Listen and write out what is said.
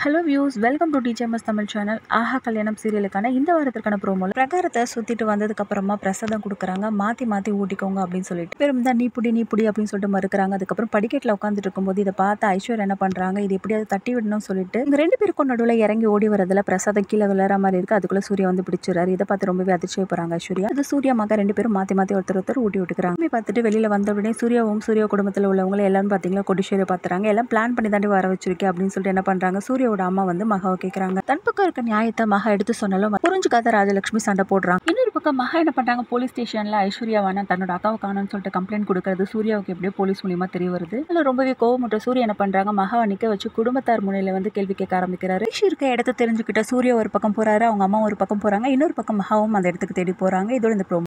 hello views welcome to DGMS Tamil channel Aaha Kalyanam சீரியலுக்கான இந்த வாரத்திற்கான ப்ரோமோல பிரகாரத்தை சுத்திட்டு வந்ததுக்கு அப்புறமா பிரசாதம் கொடுக்குறாங்க மாத்தி மாத்தி ஊட்டிக்கோங்க அப்படின்னு சொல்லிட்டு பெரும் தான் நீ புடி நீ புடி அப்படின்னு சொல்லிட்டு மறுக்கிறாங்க அதுக்கப்புறம் படிக்கட்டில் உட்காந்துட்டு இருக்கும்போது இதை பார்த்து ஐஸ்வர்யா என்ன பண்றாங்க இது எப்படியாவது தட்டி விடணும்னு சொல்லிட்டு இங்க ரெண்டு பேருக்கும் நடுவில் இறங்கி ஓடி வரதுல பிரசாதம் கீழே விழுற மாதிரி இருக்கு அதுக்குள்ள சூர்யா வந்து பிடிச்சிறாரு இதை பார்த்து ரொம்பவே அதிர்ச்சியாக போறாங்க ஐஸ்வர்யா அது சூர்யா மக ரெண்டு பேரும் மாத்தி மாத்தி ஒருத்தர் ஒருத்தர் ஊட்டி விட்டுக்கிறாங்க இப்படி பார்த்துட்டு வெளியில வந்த உடனே சூர்யாவும் சூர்யா குடும்பத்தில் உள்ளவங்க எல்லாரும் பார்த்தீங்களா கொடிஷேரி பார்த்துறாங்க எல்லாம் பிளான் பண்ணி தாண்டி வர வச்சிருக்கேன் அப்படின்னு சொல்லிட்டு என்ன பண்றாங்க சூர்யாவோட அம்மா வந்து மகாவை கேட்குறாங்க தன் பக்கம் இருக்க நியாயத்தை மகா எடுத்து சொன்னாலும் புரிஞ்சுக்காத ராஜலட்சுமி சண்டை போடுறாங்க இன்னொரு பக்கம் மகா என்ன பண்றாங்க போலீஸ் ஸ்டேஷன்ல ஐஸ்வர்யாவான தன்னோட அக்காவை காணும்னு சொல்லிட்டு கம்ப்ளைண்ட் கொடுக்கறது சூர்யாவுக்கு எப்படியோ போலீஸ் மூலியமா தெரிய வருது அதில் ரொம்பவே கோவமுட்ட சூர்யா என்ன பண்றாங்க மகாவை நிக்க வச்சு குடும்பத்தார் முனையில வந்து கேள்வி கேட்க ஆரம்பிக்கிறாரு ரிஷி இருக்க இடத்த தெரிஞ்சுக்கிட்ட சூர்யா ஒரு பக்கம் போறாரு அவங்க அம்மா ஒரு பக்கம் போறாங்க இன்னொரு பக்கம் மகாவும் அந்த இடத்துக்கு தேடி போறாங்க இதோட இந்த ப்ரோமோ